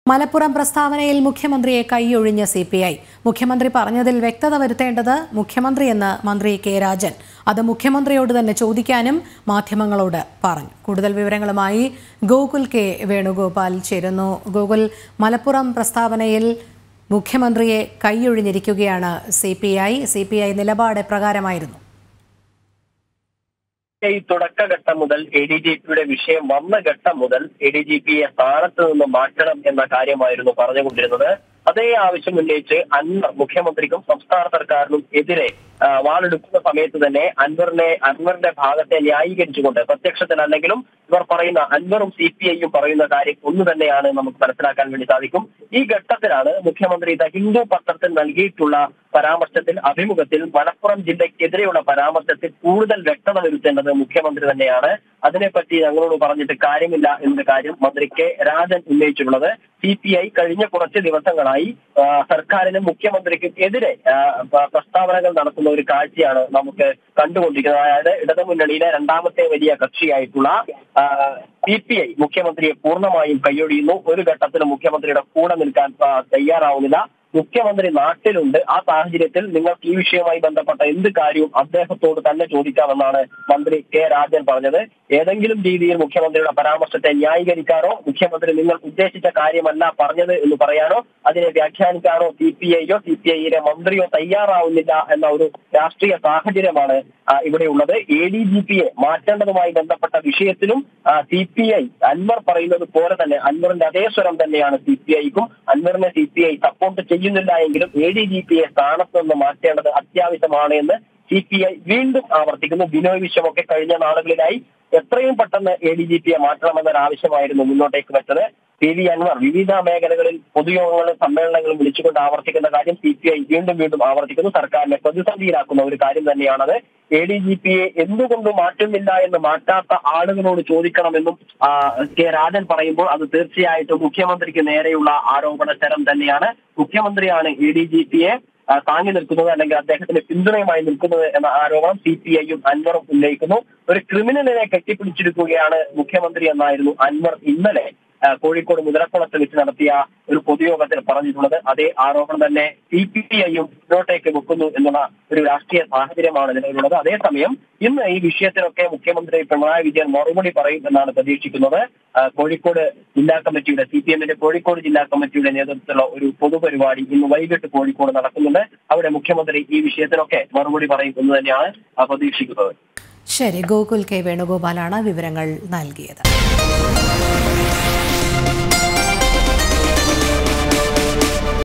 മലപ്പുറം പ്രസ്താവനയിൽ മുഖ്യമന്ത്രിയെ കൈയൊഴിഞ്ഞ C P I മുഖ്യമന്ത്രി പറഞ്ഞതിൽ വ്യക്തത വരുത്തേണ്ടത് മുഖ്യമന്ത്രിയെന്ന് മന്ത്രി കെ രാജൻ അത് മുഖ്യമന്ത്രിയോട് തന്നെ ചോദിക്കാനും മാധ്യമങ്ങളോട് പറഞ്ഞു കൂടുതൽ വിവരങ്ങളുമായി ഗോകുൽ കെ വേണുഗോപാൽ ചേരുന്നു ഗോകുൽ മലപ്പുറം പ്രസ്താവനയിൽ മുഖ്യമന്ത്രിയെ കൈയൊഴിഞ്ഞിരിക്കുകയാണ് C P I C P I നിലപാട് എപ്രകാരമായിരുന്നു ഈ തുടക്കഘട്ടം മുതൽ എ ഡി ജി പിയുടെ വിഷയം വന്ന ഘട്ടം മുതൽ എ ഡി ജി പിയെ സ്ഥാനത്ത് നിന്ന് മാറ്റണം എന്ന കാര്യമായിരുന്നു പറഞ്ഞുകൊണ്ടിരുന്നത് അതേ ആവശ്യം ഉന്നയിച്ച് അൻവർ മുഖ്യമന്ത്രിക്കും സംസ്ഥാന സർക്കാരിനും എതിരെ ആ, വാളെടുക്കുന്ന സമയത്ത് തന്നെ അൻവറിനെ അൻവറിന്റെ ഭാഗത്തെ ന്യായീകരിച്ചുകൊണ്ട് പ്രത്യക്ഷത്തിലല്ലെങ്കിലും ഇവർ പറയുന്ന അൻവറും സി പി ഐയും പറയുന്ന കാര്യം ഒന്ന് തന്നെയാണ് നമുക്ക് മനസ്സിലാക്കാൻ വേണ്ടി സാധിക്കും ഈ ഘട്ടത്തിലാണ് മുഖ്യമന്ത്രി ദ ഹിന്ദു പത്രത്തിൽ നൽകിയിട്ടുള്ള പരാമർശത്തിൽ അഭിമുഖത്തിൽ മലപ്പുറം ജില്ലയ്ക്കെതിരെയുള്ള പരാമർശത്തിൽ കൂടുതൽ വ്യക്തത വരുത്തേണ്ടത് മുഖ്യമന്ത്രി തന്നെയാണ് അതിനെപ്പറ്റി ഞങ്ങളോട് പറഞ്ഞിട്ട് കാര്യമില്ല എന്ന കാര്യം മന്ത്രി കെ രാജൻ ഉന്നയിച്ചിട്ടുള്ളത് സി പി ഐ കഴിഞ്ഞ കുറച്ച് ദിവസങ്ങളായി ആ, സർക്കാരിനും മുഖ്യമന്ത്രിക്കും എതിരെ ആ, പ- പ്രസ്താവനകൾ നടത്തുന്ന ഒരു കാഴ്ചയാണ് നമുക്ക് കണ്ടുകൊണ്ടിരിക്കുന്നത് അതായത് ഇടതുമുന്നണിയിലെ രണ്ടാമത്തെ വലിയ കക്ഷിയായിട്ടുള്ള സി പി ഐ മുഖ്യമന്ത്രിയെ പൂർണ്ണമായും കൈയൊഴിയുന്നു ഒരു ഘട്ടത്തിൽ മുഖ്യമന്ത്രിയുടെ കൂടെ നിൽക്കാൻ ആ, തയ്യാറാവുന്നില്ല മുഖ്യമന്ത്രി നാട്ടിലുണ്ട് ആ സാഹചര്യത്തിൽ നിങ്ങൾക്ക് ഈ വിഷയവുമായി ബന്ധപ്പെട്ട എന്ത് കാര്യവും അദ്ദേഹത്തോട് തന്നെ ചോദിക്കാമെന്നാണ് മന്ത്രി കെ രാജൻ പറഞ്ഞത് ഏതെങ്കിലും രീതിയിൽ മുഖ്യമന്ത്രിയുടെ പരാമർശത്തെ ന്യായീകരിക്കാനോ മുഖ്യമന്ത്രി നിങ്ങൾ ഉദ്ദേശിച്ച കാര്യമല്ല പറഞ്ഞത് എന്ന് പറയാനോ അതിനെ വ്യാഖ്യാനിക്കാനോ സി പി ഐയോ സി പി ഐയിലെ മന്ത്രിയോ തയ്യാറാവുന്നില്ല എന്ന ഒരു രാഷ്ട്രീയ സാഹചര്യമാണ് ആ, ഇവിടെയുള്ളത് എ ഡി ജി പിയെ മാറ്റേണ്ടതുമായി ബന്ധപ്പെട്ട വിഷയത്തിലും സി പി ഐ അൻവർ പറയുന്നത് പോലെ തന്നെ അൻവറിന്റെ അതേ സ്വരം തന്നെയാണ് സി പി ഐക്കും അൻവറിനെ സി പി ഐ സപ്പോർട്ട് ചെയ്യുന്നില്ല എങ്കിലും എ ഡി ജി പിയെ സ്ഥാനത്ത് നിന്ന് മാറ്റേണ്ടത് അത്യാവശ്യമാണ് എന്ന് സി പി ഐ വീണ്ടും ആവർത്തിക്കുന്നു ബിനോയ് വിശ്വമൊക്കെ കഴിഞ്ഞ നാളുകളിലായി എത്രയും പെട്ടെന്ന് എ ഡി ജി പിയെ മാറ്റണമെന്നൊരാവശ്യമായിരുന്നു മുന്നോട്ടേക്ക് വെച്ചത് പി വി അൻവർ വിവിധ മേഖലകളിൽ പൊതുയോഗങ്ങളും സമ്മേളനങ്ങളും വിളിച്ചുകൊണ്ട് ആവർത്തിക്കുന്ന കാര്യം സി പി ഐ വീണ്ടും വീണ്ടും ആവർത്തിക്കുന്നു സർക്കാരിനെ പ്രതിസന്ധിയിലാക്കുന്ന ഒരു കാര്യം തന്നെയാണത് എ ഡി ജി പിയെ എന്തുകൊണ്ട് മാറ്റുന്നില്ല എന്ന് മാറ്റാത്ത ആളുകളോട് ചോദിക്കണമെന്നും ആ, കെ രാജൻ പറയുമ്പോൾ അത് തീർച്ചയായിട്ടും മുഖ്യമന്ത്രിക്ക് നേരെയുള്ള ആരോപണ ശരം തന്നെയാണ് മുഖ്യമന്ത്രിയാണ് എ ഡി ജി പിയെ ആ, താങ്ങി നിൽക്കുന്നത് അല്ലെങ്കിൽ അദ്ദേഹത്തിന് പിന്തുണയുമായി നിൽക്കുന്നത് എന്ന ആരോപണം സി പി ഐയും അൻവറും ഉന്നയിക്കുന്നു ഒരു ക്രിമിനലിനെ കെട്ടിപ്പിടിച്ചിരിക്കുകയാണ് മുഖ്യമന്ത്രി എന്നായിരുന്നു അൻവർ ഇന്നലെ ആ, കോഴിക്കോട് മുതലക്കുളത്ത് വെച്ച് നടത്തിയ ഒരു പൊതുയോഗത്തിൽ പറഞ്ഞിട്ടുള്ളത് അതേ ആരോപണം തന്നെ സി പി ഐയും മുന്നോട്ടേക്ക് വെക്കുന്നു എന്നുള്ള ഒരു രാഷ്ട്രീയ സാഹചര്യമാണ് നിലവിലുള്ളത് അതേസമയം ഇന്ന് ഈ വിഷയത്തിലൊക്കെ മുഖ്യമന്ത്രി പിണറായി വിജയൻ മറുപടി പറയും എന്നാണ് പ്രതീക്ഷിക്കുന്നത് ആ, കോഴിക്കോട് ജില്ലാ കമ്മിറ്റിയുടെ സി പി എമ്മിന്റെ കോഴിക്കോട് ജില്ലാ കമ്മിറ്റിയുടെ നേതൃത്വത്തിലുള്ള ഒരു പൊതുപരിപാടി ഇന്ന് വൈകിട്ട് കോഴിക്കോട് നടക്കുന്നുണ്ട് അവിടെ മുഖ്യമന്ത്രി ഈ വിഷയത്തിലൊക്കെ മറുപടി പറയും എന്ന് തന്നെയാണ് ആ, പ്രതീക്ഷിക്കുന്നത് ശരി ഗോകുൽ കെ വേണുഗോപാലാണ് വിവരങ്ങൾ നൽകിയത്